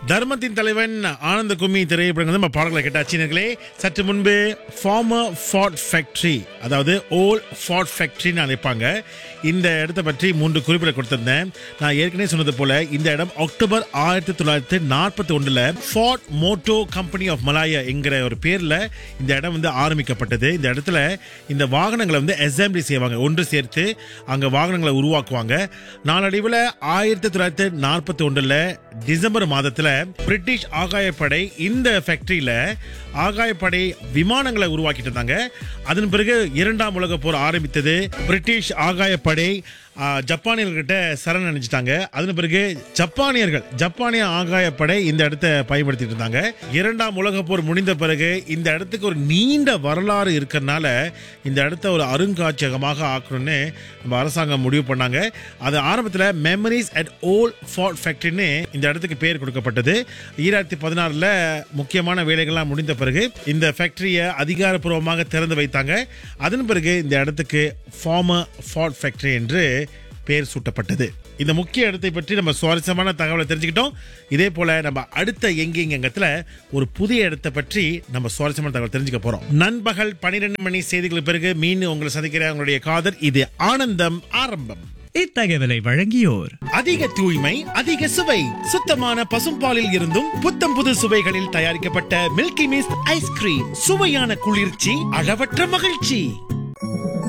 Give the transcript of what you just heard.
தர்மத்தின் தலைவன் ஆனந்த கும்மி திரைப்படங்கள் நம்ம பாடல்களை கேட்டாச்சு நேர்களே சற்று முன்பு ஃபார்மர் ஃபார்ட் ஃபேக்டரி அதாவது ஓல் ஃபார்ட் ஃபேக்டரின்னு அழைப்பாங்க இந்த இடத்த பற்றி மூன்று குறிப்பிட கொடுத்திருந்தேன் நான் ஏற்கனவே சொன்னது போல இந்த இடம் அக்டோபர் ஆயிரத்தி தொள்ளாயிரத்தி நாற்பத்தி ஒன்றில் Ford motor company of Malaya என்கிற ஒரு பேரில் இந்த இடம் வந்து ஆரம்பிக்கப்பட்டது இந்த இடத்துல இந்த வாகனங்களை வந்து அசம்பிளி செய்வாங்க ஒன்று சேர்த்து அங்கே வாகனங்களை உருவாக்குவாங்க நாளடைவில் ஆயிரத்தி தொள்ளாயிரத்தி நாற்பத்தி ஒன்றில் டிசம்பர் மாதத்தில் பிரிட்டிஷ் ஆகாயப்படை இந்த ஃபேக்டரியில ஆகாயப்படை விமானங்களை உருவாக்கிட்டு இருந்தாங்க அதன் பிறகு இரண்டாம் உலக போர் ஆரம்பித்தது பிரிட்டிஷ் ஆகாயப்படை ஆ, ஜப்பானியர்கிட்ட சரண் அணிஞ்சிட்டாங்க அதன் பிறகு ஜப்பானியர்கள் ஜப்பானிய ஆகாயப்படை இந்த இடத்த பயன்படுத்திட்டு இருந்தாங்க இரண்டாம் உலக போர் முடிந்த பிறகு இந்த இடத்துக்கு ஒரு நீண்ட வரலாறு இருக்கிறதுனால இந்த இடத்த ஒரு அருங்காட்சியகமாக ஆக்கணும்னு நம்ம அரசாங்கம் முடிவு பண்ணாங்க அது ஆரம்பத்தில் மெமரிஸ் அட் ஓல் ஃபார்ட் ஃபேக்டரின்னு இந்த இடத்துக்கு பேர் கொடுக்கப்பட்டது ஈராயிரத்தி பதினாறில் முக்கியமான வேலைகள்லாம் முடிந்த பிறகு இந்த ஃபேக்டரியை அதிகாரப்பூர்வமாக திறந்து வைத்தாங்க அதன் பிறகு இந்த இடத்துக்கு ஃபார்மர் ஃபார்ட் ஃபேக்டரி என்று பெயர் சூட்டப்பட்டது இந்த முக்கிய இடத்தை பற்றி நம்ம சுவாரஸ்யமான தகவலை தெரிஞ்சுக்கிட்டோம் இதே போல நம்ம அடுத்த எங்கெங்கத்துல ஒரு புதிய இடத்தை பற்றி நம்ம சுவாரஸ்யமான தகவல் தெரிஞ்சுக்க போறோம் நண்பகல் பனிரெண்டு மணி செய்திகளுக்கு பிறகு மீன் உங்களை சந்திக்கிற உங்களுடைய காதர் இது ஆனந்தம் ஆரம்பம் இத்தகவலை வழங்கியோர் அதிக தூய்மை அதிக சுவை சுத்தமான பசும்பாலில் இருந்தும் புத்தம் புது சுவைகளில் தயாரிக்கப்பட்ட மில்கி மிஸ்ட் ஐஸ்கிரீம் சுவையான குளிர்ச்சி அளவற்ற மகிழ்ச்சி